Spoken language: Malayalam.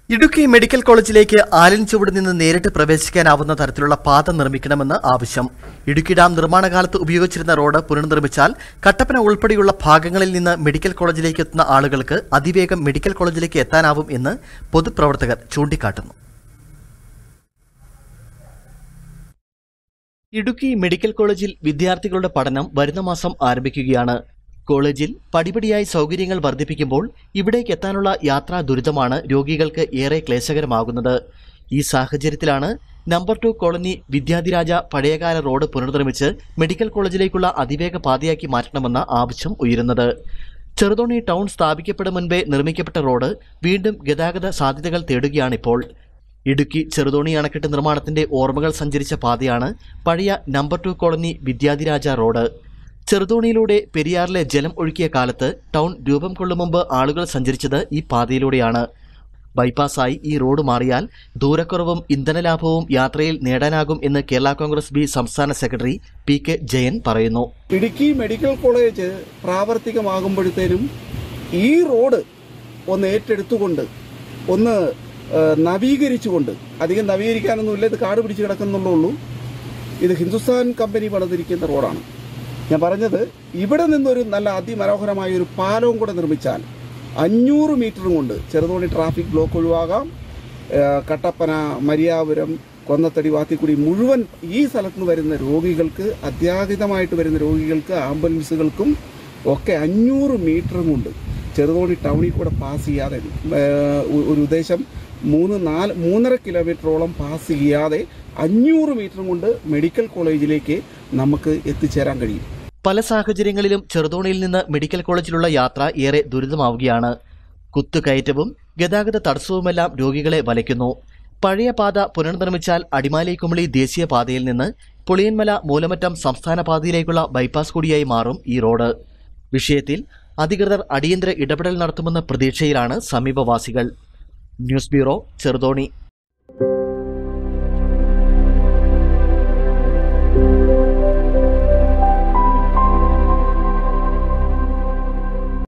ഇടുക്കി മെഡിക്കൽ കോളേജിലേക്ക് ആലിൻചുവട് നിന്ന് നേരിട്ട് പ്രവേശിക്കാനാവുന്ന തരത്തിലുള്ള പാത നിർമ്മിക്കണമെന്ന് ആവശ്യം ഇടുക്കി ഡാം നിർമ്മാണ കാലത്ത് ഉപയോഗിച്ചിരുന്ന റോഡ് പുനർനിർമ്മിച്ചാൽ കട്ടപ്പന ഉൾപ്പെടെയുള്ള ഭാഗങ്ങളിൽ നിന്ന് മെഡിക്കൽ കോളേജിലേക്ക് എത്തുന്ന ആളുകൾക്ക് അതിവേഗം മെഡിക്കൽ കോളേജിലേക്ക് എത്താനാവും എന്ന് പൊതുപ്രവർത്തകർ ചൂണ്ടിക്കാട്ടുന്നു ഇടുക്കി മെഡിക്കൽ കോളേജിൽ വിദ്യാർത്ഥികളുടെ പഠനം വരുന്ന മാസം ആരംഭിക്കുകയാണ് കോളേജിൽ പടിപടിയായി സൗകര്യങ്ങൾ വർദ്ധിപ്പിക്കുമ്പോൾ ഇവിടേക്ക് എത്താനുള്ള യാത്രാ ദുരിതമാണ് രോഗികൾക്ക് ഏറെ ക്ലേശകരമാകുന്നത് ഈ സാഹചര്യത്തിലാണ് നമ്പർ ടു കോളനി വിദ്യാധിരാജ പഴയകാല റോഡ് പുനർനിർമ്മിച്ച് മെഡിക്കൽ കോളേജിലേക്കുള്ള അതിവേഗ പാതയാക്കി മാറ്റണമെന്ന ആവശ്യം ഉയരുന്നത് ചെറുതോണി ടൗൺ സ്ഥാപിക്കപ്പെടും മുൻപേ നിർമ്മിക്കപ്പെട്ട റോഡ് വീണ്ടും ഗതാഗത സാധ്യതകൾ തേടുകയാണിപ്പോൾ ഇടുക്കി ചെറുതോണി അണക്കെട്ട് നിർമ്മാണത്തിന്റെ ഓർമ്മകൾ സഞ്ചരിച്ച പാതയാണ് പഴയ number two colony Vidyadhiraja road ചെറുതോണിയിലൂടെ പെരിയാറിലെ ജലം ഒഴുക്കിയ കാലത്ത് ടൗൺ രൂപം കൊള്ളും മുമ്പ് ആളുകൾ സഞ്ചരിച്ചത് ഈ പാതയിലൂടെയാണ് ബൈപ്പാസായി ഈ റോഡ് മാറിയാൽ ദൂരക്കുറവും ഇന്ധനലാഭവും യാത്രയിൽ നേടാനാകും എന്ന് കേരള കോൺഗ്രസ് ബി സംസ്ഥാന സെക്രട്ടറി പി കെ ജയൻ പറയുന്നു ഇടുക്കി മെഡിക്കൽ കോളേജ് പ്രാവർത്തികമാകുമ്പോഴത്തേനും ഈ റോഡ് ഒന്ന് ഏറ്റെടുത്തുകൊണ്ട് ഒന്ന് ആ, നവീകരിച്ചുകൊണ്ട് അധികം നവീകരിക്കാനൊന്നുമില്ല ഇത് കാട് പിടിച്ച് കിടക്കുന്നുള്ളൂ ഇത് ഹിന്ദുസ്ഥാൻ കമ്പനി പണിതിരിക്കുന്ന റോഡാണ് ഞാൻ പറഞ്ഞത് ഇവിടെ നിന്നൊരു നല്ല അതിമനോഹരമായ ഒരു പാലവും കൂടെ നിർമ്മിച്ചാൽ അഞ്ഞൂറ് മീറ്ററും കൊണ്ട് ചെറുതോണി ട്രാഫിക് ബ്ലോക്ക് ഒഴിവാകാം ആ, കട്ടപ്പന മരിയാപുരം കൊന്നത്തടി വാത്തിക്കുടി മുഴുവൻ ഈ സ്ഥലത്ത് നിന്ന് വരുന്ന രോഗികൾക്ക് അത്യാഹിതമായിട്ട് വരുന്ന രോഗികൾക്ക് ആംബുലൻസുകൾക്കും ഒക്കെ അഞ്ഞൂറ് മീറ്ററും കൊണ്ട് ചെറുതോണി ടൗണിൽ കൂടെ പാസ് ചെയ്യാതെ ആ, ഒ- ഒരു ഉദ്ദേശം മൂന്ന് നാല് മൂന്നര കിലോമീറ്ററോളം പാസ് ചെയ്യാതെ അഞ്ഞൂറ് മീറ്ററും കൊണ്ട് മെഡിക്കൽ കോളേജിലേക്ക് നമുക്ക് എത്തിച്ചേരാൻ കഴിയും പല സാഹചര്യങ്ങളിലും ചെറുതോണിയിൽ നിന്ന് മെഡിക്കൽ കോളേജിലുള്ള യാത്ര ഏറെ ദുരിതമാവുകയാണ് കുത്തുകയറ്റവും ഗതാഗത തടസ്സവുമെല്ലാം രോഗികളെ വലയ്ക്കുന്നു പഴയ പാത പുനർനിർമ്മിച്ചാൽ അടിമാലി കുമളി ദേശീയ പാതയിൽ നിന്ന് പുളിയന്മല മൂലമറ്റം സംസ്ഥാന പാതയിലേക്കുള്ള ബൈപ്പാസ് കൂടിയായി മാറും ഈ റോഡ് വിഷയത്തിൽ അധികൃതർ അടിയന്തര ഇടപെടൽ നടത്തുമെന്ന പ്രതീക്ഷയിലാണ് സമീപവാസികൾ ന്യൂസ് ബ്യൂറോ ചെറുതോണി